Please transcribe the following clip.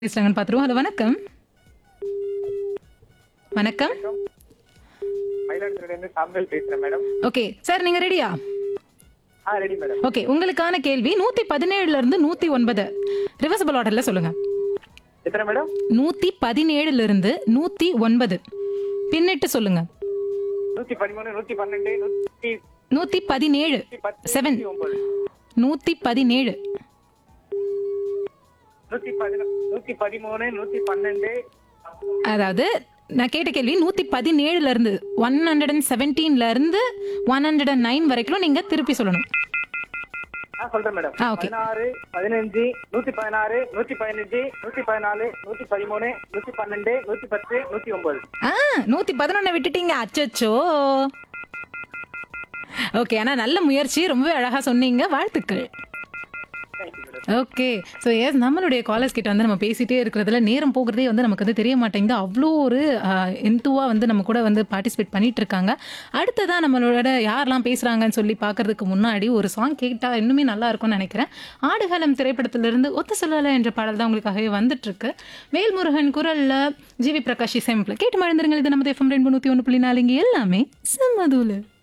பேசுறாங்கன்னு பார்த்துருவோம் ஹலோ வணக்கம் வணக்கம் மயிலாடுதுறையிலிருந்து சாம்பல் பேசுறேன் மேடம் ஓகே சார் நீங்க ரெடியா ஆ ரெடி மேடம் ஓகே உங்களுக்கான கேள்வி நூத்தி பதினேழுல இருந்து நூத்தி ஒன்பது ரிவர்சபிள் ஆர்டர்ல சொல்லுங்க எத்தனை மேடம் நூத்தி பதினேழுல இருந்து நூத்தி ஒன்பது பின்னிட்டு சொல்லுங்க நூத்தி பதிமூணு நூத்தி பன்னெண்டு நூத்தி நூத்தி பதினேழு பத்து செவன் நூத்தி ஒன்பது நூத்தி பதினேழு நூத்தி பதினொ நூத்தி பதிமூணு நூத்தி பன்னெண்டு அதாவது நான் கேட்ட கேள்வி நூத்தி பதினேழுல இருந்து ஒன் ஹண்ட்ரட் அண்ட் செவன்டீன்ல இருந்து ஒன் ஹண்ட்ரட் அண்ட் நைன் வரைக்கும் நீங்க திருப்பி சொல்லணும் ஆ சொல்றேன் மேடம் ஆ, okay. பதினாறு பதினஞ்சு நூத்தி பதினாறு நூத்தி பதினஞ்சு நூத்தி பதினாலு நூத்தி பதிமூணு நூத்தி பன்னெண்டு நூத்தி பத்து நூத்தி ஒன்பது ஆ நூத்தி பதினொன்னு விட்டுட்டீங்க அச்சச்சோ ஓகே ஆனா நல்ல முயற்சி ரொம்பவே அழகா சொன்னீங்க வாழ்த்துக்கள் thank you madam okay so yes நம்மளுடைய காலர்ஸ் கிட்ட வந்து நம்ம பேசிட்டே இருக்கிறதுல நேரம் போகிறதே வந்து நமக்கு வந்து தெரிய மாட்டேங்குது அவ்வளோ ஒரு எந்துவா வந்து நம்ம கூட வந்து பார்ட்டிசிபேட் பண்ணிட்டு இருக்காங்க அடுத்ததான் நம்மளோட யாரெல்லாம் பேசுறாங்கன்னு சொல்லி பார்க்கறதுக்கு முன்னாடி ஒரு சாங் கேட்டால் இன்னுமே நல்லா இருக்கும்னு நினைக்கிறேன் ஆடுகளம் திரைப்படத்திலிருந்து ஒத்த சொல்லல என்ற பாடல் தான் உங்களுக்காகவே வந்துட்டு இருக்கு வேல்முருகன் குரல்ல ஜிவி பிரகாஷ் இசையமைப்பில் கேட்டு மழந்துருங்கள் இது நமது எஃப்எம் ரெண்டு நூற்றி ஒன்று புள்ளி நாலு இங்கே எல்லாமே செம்மதூலு